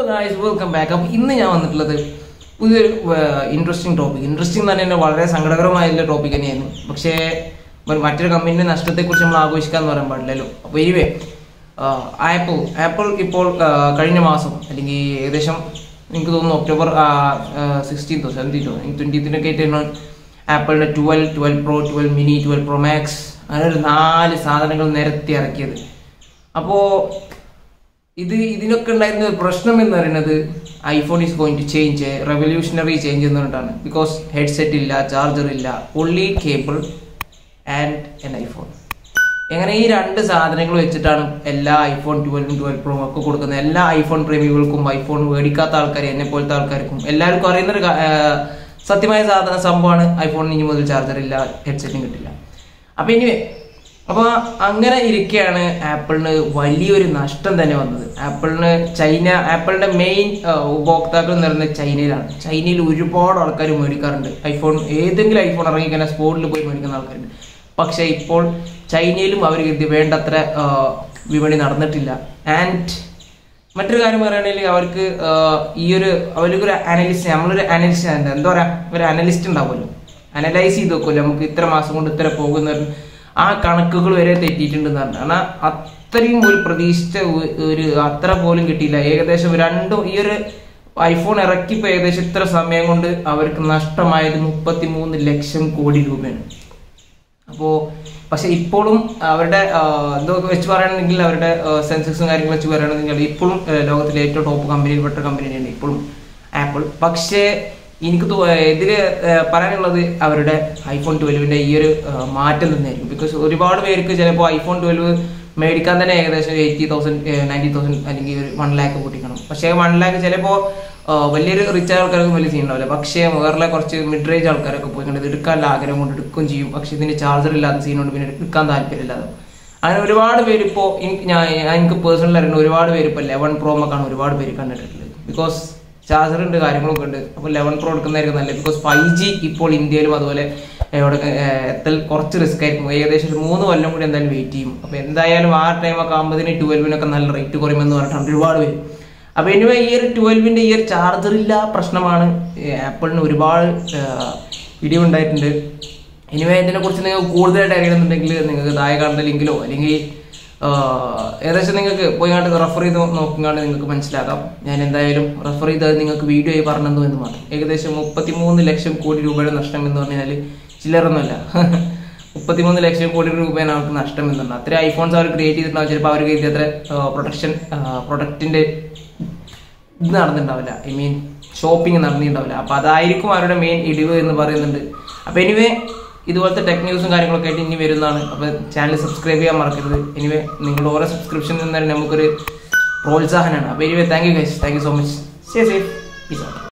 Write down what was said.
guys welcome back അപ്പം ഇന്ന് ഞാൻ വന്നിട്ടുള്ളത് പുതിയൊരു ഇൻട്രസ്റ്റിംഗ് ടോപ്പിക് ഇൻട്രസ്റ്റിംഗ് തന്നെ തന്നെ വളരെ സങ്കടകരമായിട്ടുള്ള ടോപ്പിക് തന്നെയായിരുന്നു പക്ഷേ ഒരു മറ്റൊരു കമ്പനിയുടെ നഷ്ടത്തെക്കുറിച്ച് നമ്മൾ ആഘോഷിക്കാന്ന് പറയാൻ പാടില്ലല്ലോ അപ്പോൾ എനിവേ ആപ്പിൾ ആപ്പിൾ ഇപ്പോൾ ആ, കഴിഞ്ഞ മാസം അല്ലെങ്കിൽ ഏകദേശം എനിക്ക് തോന്നുന്നു ഒക്ടോബർ സിക്സ്റ്റീൻതോ സെവൻറ്റീൻതോ ട്വൻറ്റീത്തിനൊക്കെ ആയിട്ടാണ് ആപ്പിളിൻ്റെ twelve twelve pro twelve mini twelve pro max അങ്ങനെ ഒരു നാല് സാധനങ്ങൾ നിരത്തി ഇറക്കിയത് അപ്പോൾ ഇത് ഇതിനൊക്കെ ഉണ്ടായിരുന്ന ഒരു പ്രശ്നം എന്ന് പറയുന്നത് iPhone is going to change revolutionary change എന്നുകൊണ്ടാണ് ബിക്കോസ് ഹെഡ്സെറ്റ് ഇല്ല ചാർജർ ഇല്ല ഒൺലി കേബിൾ ആൻഡ് എൻ ഐഫോൺ എങ്ങനെ ഈ രണ്ട് സാധനങ്ങൾ വെച്ചിട്ടാണ് എല്ലാ ഐഫോൺ ട്വൽവും ട്വൽവ് പ്രോ ഒക്കെ കൊടുക്കുന്നത് എല്ലാ ഐഫോൺ പ്രേമികൾക്കും ഐഫോൺ മേടിക്കാത്ത ആൾക്കാർ എന്നെ പോലത്തെ ആൾക്കാർക്കും എല്ലാവർക്കും അറിയുന്നൊരു കാ- ആ, സത്യമായ സാധന സംഭവമാണ് ഐഫോണിന് ഇനി മുതൽ ചാർജർ ഇല്ല ഹെഡ്സെറ്റും കിട്ടില്ല അപ്പൊ ഇനി അപ്പൊ അങ്ങനെ ഇരിക്കെയാണ് ആപ്പിളിന് വലിയൊരു നഷ്ടം തന്നെ വന്നത് ആപ്പിളിന് ചൈന ആപ്പിളിന്റെ മെയിൻ ഉപഭോക്താക്കൾ എന്ന് പറയുന്നത് ചൈനയിലാണ് ചൈനയിൽ ഒരുപാട് ആൾക്കാർ മേടിക്കാറുണ്ട് ഐഫോൺ ഏതെങ്കിലും ഐഫോൺ ഇറങ്ങിക്കഴിഞ്ഞാൽ സ്പോട്ടിൽ പോയി മേടിക്കുന്ന ആൾക്കാരുണ്ട് പക്ഷേ ഇപ്പോൾ ചൈനയിലും അവർ ഇത് വേണ്ടത്ര ആ, വിപണി നടന്നിട്ടില്ല ആൻഡ് മറ്റൊരു കാര്യം പറയുകയാണെങ്കിൽ അവർക്ക് ആ, ഈ ഒരു അവർക്ക് ഒരു അനലിസ്റ്റ് നമ്മളൊരു അനലിസ്റ്റ് എന്താ പറയാ ഒരു അനലിസ്റ്റ് ഉണ്ടാവുമല്ലോ അനലൈസ് ചെയ്ത് നോക്കുമല്ലോ നമുക്ക് ഇത്ര മാസം കൊണ്ട് ഇത്ര പോകുന്ന ഒരു- ആ കണക്കുകൾ വരെ തെറ്റിയിട്ടുണ്ടെന്ന് പറഞ്ഞു കാരണം അത്രയും ഒരു പ്രതീക്ഷിച്ച ഒ- ഒരു അത്ര പോലും കിട്ടിയില്ല ഏകദേശം രണ്ടും ഈ ഒരു ഐഫോൺ ഇറക്കിപ്പോ ഏകദേശം ഇത്ര സമയം കൊണ്ട് അവർക്ക് നഷ്ടമായത് മുപ്പത്തി മൂന്ന് ലക്ഷം കോടി രൂപയാണ് അപ്പോ പക്ഷെ ഇപ്പോഴും അവരുടെ ആ, എന്തോ വെച്ച് പറയുകയാണെങ്കിൽ അവരുടെ സെൻസസും കാര്യങ്ങളും വെച്ച് പറയുകയാണെങ്കിൽ ഇപ്പോഴും ആ, ലോകത്തിലെ ഏറ്റവും ടോപ്പ് കമ്പനിയിൽപ്പെട്ട കമ്പനി തന്നെയാണ് ഇപ്പോഴും ആപ്പിൾ പക്ഷേ എനിക്ക് തോ- ഇതില് ആ, പറയാനുള്ളത് അവരുടെ ഐഫോൺ ട്വൽവിന്റെ ഈ ഒരു ആ, മാറ്റം തന്നെയായിരിക്കും ബിക്കോസ് ഒരുപാട് പേർക്ക് ചിലപ്പോൾ ഐഫോൺ ട്വൽവ് മേടിക്കാൻ തന്നെ ഏകദേശം എയ്റ്റി തൗസൻഡ് നയൻറ്റി തൗസൻഡ് അല്ലെങ്കിൽ ഒരു വൺ ലാക്ക് പൊട്ടിക്കണം പക്ഷേ വൺ ലാക്ക് ചിലപ്പോൾ വലിയൊരു റിച്ച് ആൾക്കാർക്ക് വലിയ സീൻ ഉണ്ടാവില്ല പക്ഷേ വേറെ കുറച്ച് മിഡ് റേഞ്ച് ആൾക്കാരൊക്കെ പോയി കണ്ടത് എടുക്കാനുള്ള ആഗ്രഹം കൊണ്ട് എടുക്കുകയും ചെയ്യും പക്ഷെ ഇതിന് ചാർജർ ഇല്ലാത്ത സീനുകൊണ്ട് പിന്നെ എടുക്കാൻ താല്പര്യമില്ലാതെ അങ്ങനെ ഒരുപാട് പേര് ഇപ്പോൾ ഞാൻ എനിക്ക് പേഴ്സണലി അറിയുന്ന ഒരുപാട് പേര് ഇപ്പോൾ ലെവൻ പ്രോ ഒക്കെയാണ് ഒരുപാട് പേര് കണ്ടിട്ടുള്ളത് ബിക്കോസ് ചാർജർ ഉണ്ട് കാര്യങ്ങളൊക്കെ ഉണ്ട് അപ്പോൾ ലെവൻ പ്രോ എടുക്കുന്നതായിരിക്കും നല്ലത് ബിക്കോസ് ഫൈവ് ജി ഇപ്പോൾ ഇന്ത്യയിലും അതുപോലെ ഇവിടെ എത്തൽ കുറച്ച് റിസ്ക് ആയിരിക്കും ഏകദേശം ഒരു മൂന്ന് കൊല്ലം കൂടി എന്തായാലും വെയിറ്റ് ചെയ്യും അപ്പോൾ എന്തായാലും ആ ടൈമൊക്കെ ആകുമ്പോഴത്തേന് ട്വൽവിനൊക്കെ നല്ല റേറ്റ് കുറയുമെന്ന് പറഞ്ഞിട്ടുണ്ട് ഒരുപാട് പേര് അപ്പോൾ എനിവേ ഈ ഒരു ട്വൽവിൻ്റെ ഈ ഒരു ചാർജർ ഇല്ല പ്രശ്നമാണ് ആപ്പിളിന് ഒരുപാട് ഇടിവുണ്ടായിട്ടുണ്ട് എനിവേ ഇതിനെ കുറിച്ച് നിങ്ങൾക്ക് കൂടുതലായിട്ട് അറിയണമെന്നുണ്ടെങ്കിൽ നിങ്ങൾക്ക് താഴെ കാണുന്ന ലിങ്കിലോ അല്ലെങ്കിൽ ആഹ്, ഏകദേശം നിങ്ങൾക്ക് പോയി കണ്ട് റെഫർ ചെയ്ത് നോക്കിക്കാണ്ട് നിങ്ങൾക്ക് മനസ്സിലാക്കാം ഞാൻ എന്തായാലും റെഫർ ചെയ്ത് നിങ്ങൾക്ക് വീഡിയോ ആയി പറഞ്ഞതു എന്ന് മാത്രം ഏകദേശം മുപ്പത്തിമൂന്ന് ലക്ഷം കോടി രൂപയുടെ നഷ്ടം എന്ന് പറഞ്ഞാൽ ചില്ലറൊന്നുമല്ല മുപ്പത്തിമൂന്ന് ലക്ഷം കോടി രൂപയാണ് അവർക്ക് നഷ്ടം എന്നുണ്ട് അത്ര ഐഫോൺസ് അവർ ക്രിയേറ്റ് ചെയ്തിട്ടുണ്ടാവും ചിലപ്പോൾ അവർക്ക് ഇത് അത്ര പ്രൊഡക്ഷൻ പ്രൊഡക്റ്റിന്റെ ഇത് നടന്നിട്ടുണ്ടാവില്ല ഐ മീൻ ഷോപ്പിംഗ് നടന്നിട്ടുണ്ടാവില്ല അപ്പൊ അതായിരിക്കും അവരുടെ മെയിൻ ഇടിവ് എന്ന് പറയുന്നുണ്ട് അപ്പൊ എനിവേ ഇതുപോലത്തെ ടെക് ന്യൂസും കാര്യങ്ങളൊക്കെ ആയിട്ട് ഇനി വരുന്നതാണ് അപ്പൊ ചാനൽ സബ്സ്ക്രൈബ് ചെയ്യാൻ മറക്കരുത് എനിവേ നിങ്ങളുടെ ഓരോ സബ്സ്ക്രിപ്ഷൻ തന്നെ നമുക്കൊരു പ്രോത്സാഹനമാണ് അപ്പൊ anyway thank you guys thank you so much say safe peace out